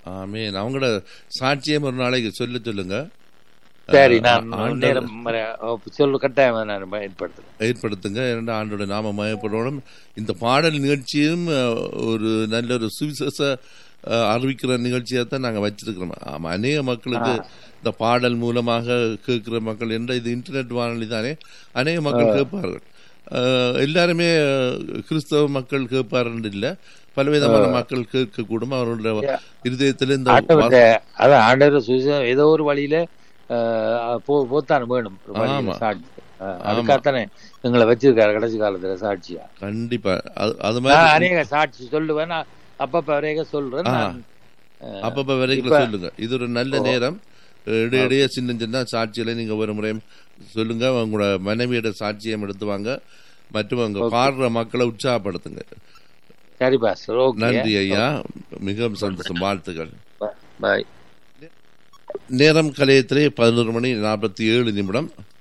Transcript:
ஆமேன் அவங்களோட சாட்சியம் ஒரு நாளைக்கு சொல்ல சொல்லுங்க சரி அஹ், நான் ஆண்டவர் நேரம் வர- சொல்லு கட்டாயம் நான் ஏற்படுத்துறேன் ஏற்படுத்துங்க இரண்டு ஆண்டோட நாம மயப்படணும் இந்த பாடல் நிகழ்ச்சியும் அஹ், ஒரு நல்ல ஒரு சுவிசேஷ அஹ், அறிவிக்கிற நிகழ்ச்சியாக தான் நாங்கள் வச்சிருக்கிறோம் ஆமா, அநேக மக்களுக்கு இந்த பாடல் மூலமாக கேட்கிற மக்கள் என்ற இது இன்டர்நெட் வானொலி தானே அநேக மக்கள் கேட்பார்கள் அஹ், எல்லாருமே அஹ், கிறிஸ்தவ மக்கள் கேட்பார்கள் இல்லை பலவிதமான மக்கள் கேட்கக்கூடும் அவர்களுடைய இருதயத்தில் இந்த ஆண்டவர்கிட்ட அதான் ஆண்டவர் சுவிசேஷம் ஏதோ ஒரு வழியில ஆஹ், போ- போத்தான் வேணும் ஒரு வழியில ஆமா. சாட்சி ஆஹ், அதுக்காகத்தானே எங்களை வச்சிருக்காரு கடைசி காலத்துல சாட்சியா கண்டிப்பா அது- அது நான் மாதிரி அநேக சாட்சி சொல்லுவேன் நான் அப்பப்ப வரைக சொல்றேன் ஆ. நான், ஆஹ், அப்பப்ப வரைக்கும் இப்ப- சொல்லுங்க இது ஒரு நல்ல நேரம் இடையிடையே சின்ன சின்ன சாட்சிகளை நீங்க ஒரு முறை சொல்லுங்க உங்களோட மனைவியோட சாட்சியம் எடுத்து வாங்க மற்றும் அங்க பாடுற மக்களை உற்சாகப்படுத்துங்க சரி பாஸ்டர் ஓகே நன்றி ஐயா மிகவும் சந்தோஷம் வாழ்த்துக்கள் பாய் நேரம் கலையத்திலே பதினோரு மணி நாற்பத்தி ஏழு நிமிடம்